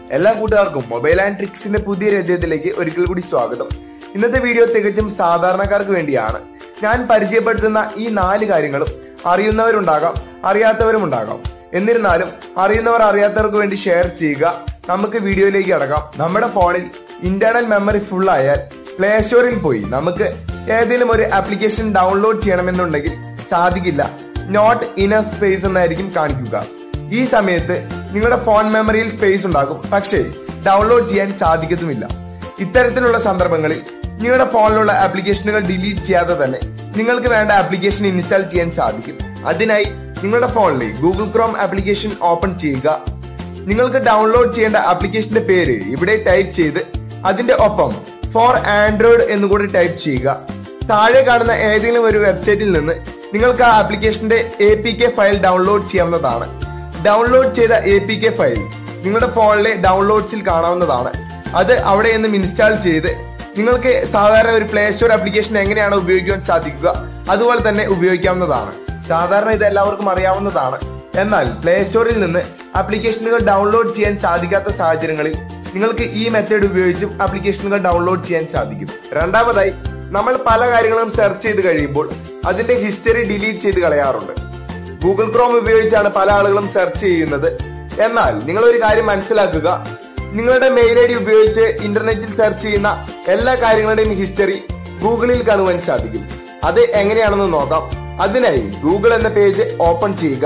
എല്ലാ കൂട്ടുകാർക്കും mobile and ട്രിക്സിന്റെ പുതിയ അധ്യായത്തിലേക്ക് ഒരിക്കൽ കൂടി സ്വാഗതം ഇന്നത്തെ വീഡിയോ തികച്ചും സാധാരണക്കാർക്ക് വേണ്ടിയാണ് ഞാൻ പരിചയപ്പെടുത്തുന്ന ഈ നാല് കാര്യങ്ങളും അറിയുന്നവരുണ്ടാകാം അറിയാത്തവരും ഉണ്ടാകാം എന്നിരുന്നാലും അറിയുന്നവർ അറിയാത്തവർക്ക് വേണ്ടി ഷെയർ ചെയ്യുക നമുക്ക് വീഡിയോയിലേക്ക് അടക്കാം നമ്മുടെ ഫോണിൽ ഇന്റേണൽ മെമ്മറി ഫുൾ ആയാൽ പ്ലേ സ്റ്റോറിൽ പോയി നമുക്ക് ഏതെങ്കിലും ഒരു ആപ്ലിക്കേഷൻ ഡൗൺലോഡ് ചെയ്യണമെന്നുണ്ടെങ്കിൽ സാധിക്കില്ല നോട്ട് ഇനർ സ്പേസ് എന്നായിരിക്കും കാണിക്കുക ഈ സമയത്ത് നിങ്ങളുടെ ഫോൺ മെമ്മറിയിൽ സ്പേസ് ഉണ്ടാകും പക്ഷേ ഡൗൺലോഡ് ചെയ്യാൻ സാധിക്കത്തുമില്ല ഇത്തരത്തിലുള്ള സന്ദർഭങ്ങളിൽ നിങ്ങളുടെ ഫോണിലുള്ള ആപ്ലിക്കേഷനുകൾ ഡിലീറ്റ് ചെയ്യാതെ തന്നെ നിങ്ങൾക്ക് വേണ്ട ആപ്ലിക്കേഷൻ ഇൻസ്റ്റാൾ ചെയ്യാൻ സാധിക്കും അതിനായി നിങ്ങളുടെ ഫോണിൽ ഗൂഗിൾ ക്രോം ആപ്ലിക്കേഷൻ ഓപ്പൺ ചെയ്യുക നിങ്ങൾക്ക് ഡൗൺലോഡ് ചെയ്യേണ്ട ആപ്ലിക്കേഷന്റെ പേര് ഇവിടെ ടൈപ്പ് ചെയ്ത് അതിന്റെ ഒപ്പം ഫോർ ആൻഡ്രോയിഡ് എന്നുകൂടി ടൈപ്പ് ചെയ്യുക താഴെ കാണുന്ന ഏതെങ്കിലും ഒരു വെബ്സൈറ്റിൽ നിന്ന് നിങ്ങൾക്ക് ആ ആപ്ലിക്കേഷന്റെ A P K file download ചെയ്യാവുന്നതാണ് ഡൗൺലോഡ് ചെയ്ത എ പി കെ ഫയൽ നിങ്ങളുടെ ഫോണിലെ ഡൗൺലോഡ്സിൽ കാണാവുന്നതാണ് അത് അവിടെ നിന്നും ഇൻസ്റ്റാൾ ചെയ്ത് നിങ്ങൾക്ക് സാധാരണ ഒരു പ്ലേ സ്റ്റോർ ആപ്ലിക്കേഷൻ എങ്ങനെയാണ് ഉപയോഗിക്കുവാൻ സാധിക്കുക അതുപോലെ തന്നെ ഉപയോഗിക്കാവുന്നതാണ് സാധാരണ ഇത് എല്ലാവർക്കും അറിയാവുന്നതാണ് എന്നാൽ പ്ലേ സ്റ്റോറിൽ നിന്ന് ആപ്ലിക്കേഷനുകൾ ഡൗൺലോഡ് ചെയ്യാൻ സാധിക്കാത്ത സാഹചര്യങ്ങളിൽ നിങ്ങൾക്ക് ഈ മെത്തേഡ് ഉപയോഗിച്ചും ആപ്ലിക്കേഷനുകൾ ഡൗൺലോഡ് ചെയ്യാൻ സാധിക്കും രണ്ടാമതായി നമ്മൾ പല കാര്യങ്ങളും സെർച്ച് ചെയ്ത് കഴിയുമ്പോൾ അതിന്റെ ഹിസ്റ്ററി ഡിലീറ്റ് ചെയ്ത് കളയാറുണ്ട് ഗൂഗിൾ ക്രോം ഉപയോഗിച്ചാണ് പല ആളുകളും സെർച്ച് ചെയ്യുന്നത് എന്നാൽ നിങ്ങൾ ഒരു കാര്യം മനസ്സിലാക്കുക നിങ്ങളുടെ മെയിൽ ഐ ഡി ഉപയോഗിച്ച് ഇന്റർനെറ്റിൽ സെർച്ച് ചെയ്യുന്ന എല്ലാ കാര്യങ്ങളുടെയും ഹിസ്റ്ററി ഗൂഗിളിൽ കാണുവാൻ സാധിക്കും അത് എങ്ങനെയാണെന്ന് നോക്കാം അതിനായി ഗൂഗിൾ എന്ന പേജ് ഓപ്പൺ ചെയ്യുക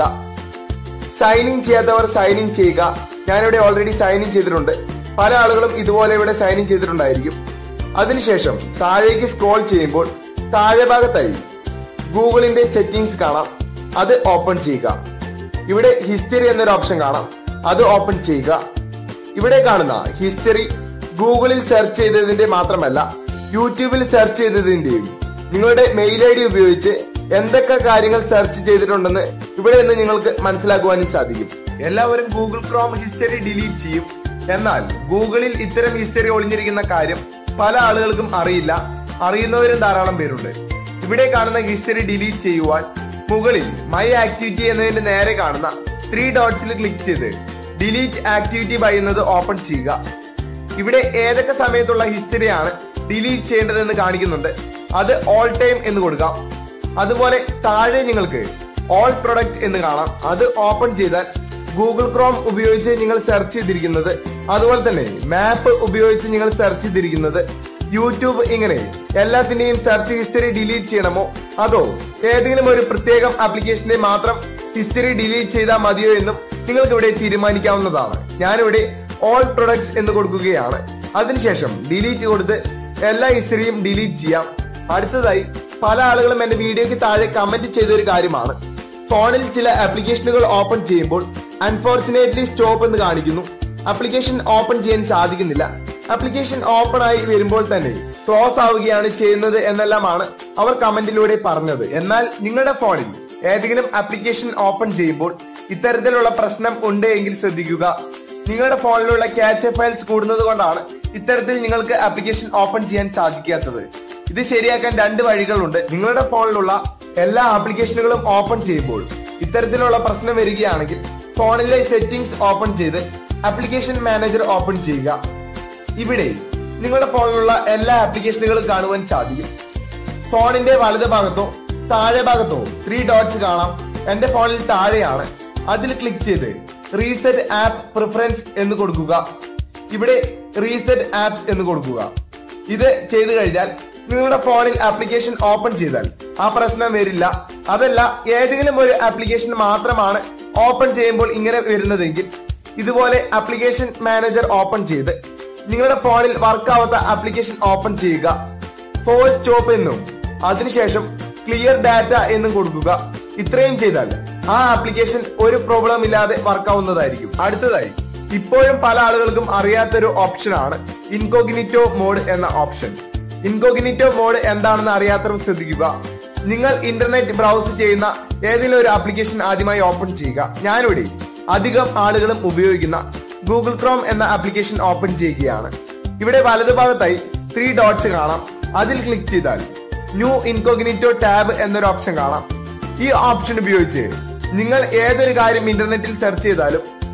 സൈൻ ഇൻ ചെയ്യാത്തവർ സൈൻ ഇൻ ചെയ്യുക ഞാനിവിടെ ഓൾറെഡി സൈൻ ഇൻ ചെയ്തിട്ടുണ്ട് പല ആളുകളും ഇതുപോലെ ഇവിടെ സൈൻ ഇൻ ചെയ്തിട്ടുണ്ടായിരിക്കും അതിനുശേഷം താഴേക്ക് സ്ക്രോൾ ചെയ്യുമ്പോൾ താഴെ ഭാഗത്തായി ഗൂഗിളിന്റെ സെറ്റിംഗ്സ് കാണാം അത് ഓപ്പൺ ചെയ്യുക ഇവിടെ ഹിസ്റ്ററി എന്നൊരു ഓപ്ഷൻ കാണാം അത് ഓപ്പൺ ചെയ്യുക ഇവിടെ കാണുന്ന ഹിസ്റ്ററി ഗൂഗിളിൽ സെർച്ച് ചെയ്തതിന്റെ മാത്രമല്ല യൂട്യൂബിൽ സെർച്ച് ചെയ്തതിന്റെയും നിങ്ങളുടെ മെയിൽ ഐ ഡി ഉപയോഗിച്ച് എന്തൊക്കെ കാര്യങ്ങൾ സെർച്ച് ചെയ്തിട്ടുണ്ടെന്ന് ഇവിടെ നിന്ന് നിങ്ങൾക്ക് മനസ്സിലാക്കുവാനും സാധിക്കും എല്ലാവരും ഗൂഗിൾ ക്രോം ഹിസ്റ്ററി ഡിലീറ്റ് ചെയ്യും എന്നാൽ ഗൂഗിളിൽ ഇത്തരം ഹിസ്റ്ററി ഒളിഞ്ഞിരിക്കുന്ന കാര്യം പല ആളുകൾക്കും അറിയില്ല അറിയുന്നവരും ധാരാളം പേരുണ്ട് ഇവിടെ കാണുന്ന ഹിസ്റ്ററി ഡിലീറ്റ് ചെയ്യുവാൻ മുകളിൽ മൈ ആക്ടിവിറ്റി എന്നതിന്റെ നേരെ കാണുന്ന ത്രീ ഡോട്ട്സിൽ ക്ലിക്ക് ചെയ്ത് ഡിലീറ്റ് ആക്ടിവിറ്റി ബൈ എന്നത് ഓപ്പൺ ചെയ്യുക ഇവിടെ ഏതൊക്കെ സമയത്തുള്ള ഹിസ്റ്ററിയാണ് ഡിലീറ്റ് ചെയ്യേണ്ടതെന്ന് കാണിക്കുന്നുണ്ട് അത് ഓൾ ടൈം എന്ന് കൊടുക്കാം അതുപോലെ താഴെ നിങ്ങൾക്ക് ഓൾ പ്രൊഡക്റ്റ് എന്ന് കാണാം അത് ഓപ്പൺ ചെയ്താൽ ഗൂഗിൾ ക്രോം ഉപയോഗിച്ച് നിങ്ങൾ സെർച്ച് ചെയ്തിരിക്കുന്നത് അതുപോലെ തന്നെ മാപ്പ് ഉപയോഗിച്ച് നിങ്ങൾ സെർച്ച് ചെയ്തിരിക്കുന്നത് യൂട്യൂബ് ഇങ്ങനെ എല്ലാത്തിന്റെയും സെർച്ച് ഹിസ്റ്ററി ഡിലീറ്റ് ചെയ്യണമോ അതോ ഏതെങ്കിലും ഒരു പ്രത്യേകം ആപ്ലിക്കേഷന്റെ മാത്രം ഹിസ്റ്ററി ഡിലീറ്റ് ചെയ്താൽ മതിയോ എന്നും നിങ്ങൾക്ക് ഇവിടെ തീരുമാനിക്കാവുന്നതാണ് ഞാനിവിടെ ഓൾ പ്രൊഡക്ട്സ് എന്ന് കൊടുക്കുകയാണ് അതിനുശേഷം ഡിലീറ്റ് കൊടുത്ത് എല്ലാ ഹിസ്റ്ററിയും ഡിലീറ്റ് ചെയ്യാം അടുത്തതായി പല ആളുകളും എന്റെ വീഡിയോയ്ക്ക് താഴെ കമന്റ് ചെയ്ത ഒരു കാര്യമാണ് ഫോണിൽ ചില ആപ്ലിക്കേഷനുകൾ ഓപ്പൺ ചെയ്യുമ്പോൾ അൺഫോർച്ചുനേറ്റ്ലി സ്റ്റോപ്പ് എന്ന് കാണിക്കുന്നു ആപ്ലിക്കേഷൻ ഓപ്പൺ ചെയ്യാൻ സാധിക്കുന്നില്ല ആപ്ലിക്കേഷൻ ഓപ്പൺ ആയി വരുമ്പോൾ തന്നെ ക്ലോസ് ആവുകയാണ് ചെയ്യുന്നത് എന്നെല്ലാമാണ് അവർ കമന്റിലൂടെ പറഞ്ഞത് എന്നാൽ നിങ്ങളുടെ ഫോണിൽ ഏതെങ്കിലും ആപ്ലിക്കേഷൻ ഓപ്പൺ ചെയ്യുമ്പോൾ ഇത്തരത്തിലുള്ള പ്രശ്നം ഉണ്ട് എങ്കിൽ ശ്രദ്ധിക്കുക നിങ്ങളുടെ ഫോണിലുള്ള ക്യാച്ച് ഫയൽസ് കൂടുന്നത് കൊണ്ടാണ് ഇത്തരത്തിൽ നിങ്ങൾക്ക് ആപ്ലിക്കേഷൻ ഓപ്പൺ ചെയ്യാൻ സാധിക്കാത്തത് ഇത് ശരിയാക്കാൻ രണ്ട് വഴികളുണ്ട് നിങ്ങളുടെ ഫോണിലുള്ള എല്ലാ ആപ്ലിക്കേഷനുകളും ഓപ്പൺ ചെയ്യുമ്പോൾ ഇത്തരത്തിലുള്ള പ്രശ്നം വരികയാണെങ്കിൽ ഫോണിലെ സെറ്റിംഗ്സ് ഓപ്പൺ ചെയ്ത് ആപ്ലിക്കേഷൻ മാനേജർ ഓപ്പൺ ചെയ്യുക ഇവിടെ നിങ്ങളുടെ ഫോണിലുള്ള എല്ലാ ആപ്ലിക്കേഷനുകളും കാണുവാൻ സാധിക്കും ഫോണിന്റെ വലത് ഭാഗത്തോ താഴെ ഭാഗത്തോ ത്രീ ഡോട്ട്സ് കാണാം എന്റെ ഫോണിൽ താഴെയാണ് അതിൽ ക്ലിക്ക് ചെയ്ത് റീസെറ്റ് ആപ്പ് പ്രിഫറൻസ് എന്ന് കൊടുക്കുക ഇവിടെ റീസെറ്റ് ആപ്സ് എന്ന് കൊടുക്കുക ഇത് ചെയ്തു കഴിഞ്ഞാൽ നിങ്ങളുടെ ഫോണിൽ ആപ്ലിക്കേഷൻ ഓപ്പൺ ചെയ്താൽ ആ പ്രശ്നം വരില്ല അതല്ല ഏതെങ്കിലും ഒരു ആപ്ലിക്കേഷൻ മാത്രമാണ് ഓപ്പൺ ചെയ്യുമ്പോൾ ഇങ്ങനെ വരുന്നതെങ്കിൽ ഇതുപോലെ ആപ്ലിക്കേഷൻ മാനേജർ ഓപ്പൺ ചെയ്ത് നിങ്ങളുടെ ഫോണിൽ വർക്ക് ആവാത്ത ആപ്ലിക്കേഷൻ ഓപ്പൺ ചെയ്യുക ഫോഴ്സ് സ്റ്റോപ്പ് എന്നും അതിനുശേഷം ക്ലിയർ ഡാറ്റ എന്നും കൊടുക്കുക ഇത്രയും ചെയ്താൽ ആ ആപ്ലിക്കേഷൻ ഒരു പ്രോബ്ലം ഇല്ലാതെ വർക്ക് ആവുന്നതായിരിക്കും അടുത്തതായി ഇപ്പോഴും പല ആളുകൾക്കും അറിയാത്തൊരു ഓപ്ഷനാണ് ഇൻകോഗ്നിറ്റോ മോഡ് എന്ന ഓപ്ഷൻ ഇൻകോഗ്നിറ്റോ മോഡ് എന്താണെന്ന് അറിയാത്തവർ ശ്രദ്ധിക്കുക നിങ്ങൾ ഇന്റർനെറ്റ് ബ്രൗസ് ചെയ്യുന്ന ഏതെങ്കിലും ഒരു ആപ്ലിക്കേഷൻ ആദ്യമായി ഓപ്പൺ ചെയ്യുക ഞാനിവിടെ അധികം ആളുകളും ഉപയോഗിക്കുന്ന ഗൂഗിൾ ക്രോം എന്ന ആപ്ലിക്കേഷൻ ഓപ്പൺ ചെയ്യുകയാണ് ഇവിടെ വലതുഭാഗത്തായി ത്രീ ഡോട്ട്സ് കാണാം അതിൽ ക്ലിക്ക് ചെയ്താൽ ന്യൂ ഇൻകോഗ്നിറ്റോ ടാബ് എന്നൊരു ഓപ്ഷൻ കാണാം ഈ ഓപ്ഷൻ ഉപയോഗിച്ച് നിങ്ങൾ ഏതൊരു കാര്യം ഇന്റർനെറ്റിൽ സെർച്ച് ചെയ്താലും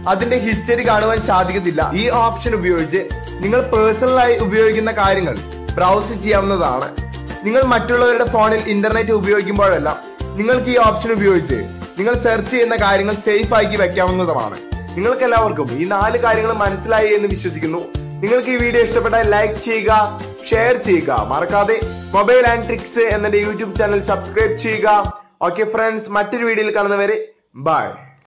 അതിന്റെ ഹിസ്റ്ററി കാണുവാൻ സാധിക്കത്തില്ല ഈ ഓപ്ഷൻ ഉപയോഗിച്ച് നിങ്ങൾ പേഴ്സണലായി ഉപയോഗിക്കുന്ന കാര്യങ്ങൾ ബ്രൗസ് ചെയ്യാവുന്നതാണ് നിങ്ങൾ മറ്റുള്ളവരുടെ ഫോണിൽ ഇന്റർനെറ്റ് ഉപയോഗിക്കുമ്പോഴെല്ലാം നിങ്ങൾക്ക് ഈ ഓപ്ഷൻ ഉപയോഗിച്ച് നിങ്ങൾ സെർച്ച് ചെയ്യുന്ന കാര്യങ്ങൾ സേഫ് ആക്കി വെക്കാവുന്നതുമാണ് നിങ്ങൾക്ക് എല്ലാവർക്കും ഈ നാല് കാര്യങ്ങൾ മനസ്സിലായി എന്ന് വിശ്വസിക്കുന്നു നിങ്ങൾക്ക് ഈ വീഡിയോ ഇഷ്ടപ്പെട്ടാൽ ലൈക്ക് ചെയ്യുക ഷെയർ ചെയ്യുക മറക്കാതെ മൊബൈൽ ആൻഡ് ട്രിക്സ് എന്നെ യൂട്യൂബ് ചാനൽ സബ്സ്ക്രൈബ് ചെയ്യുക ഓക്കെ ഫ്രണ്ട്സ് മറ്റൊരു വീഡിയോയിൽ കാണുന്നവരെ ബൈ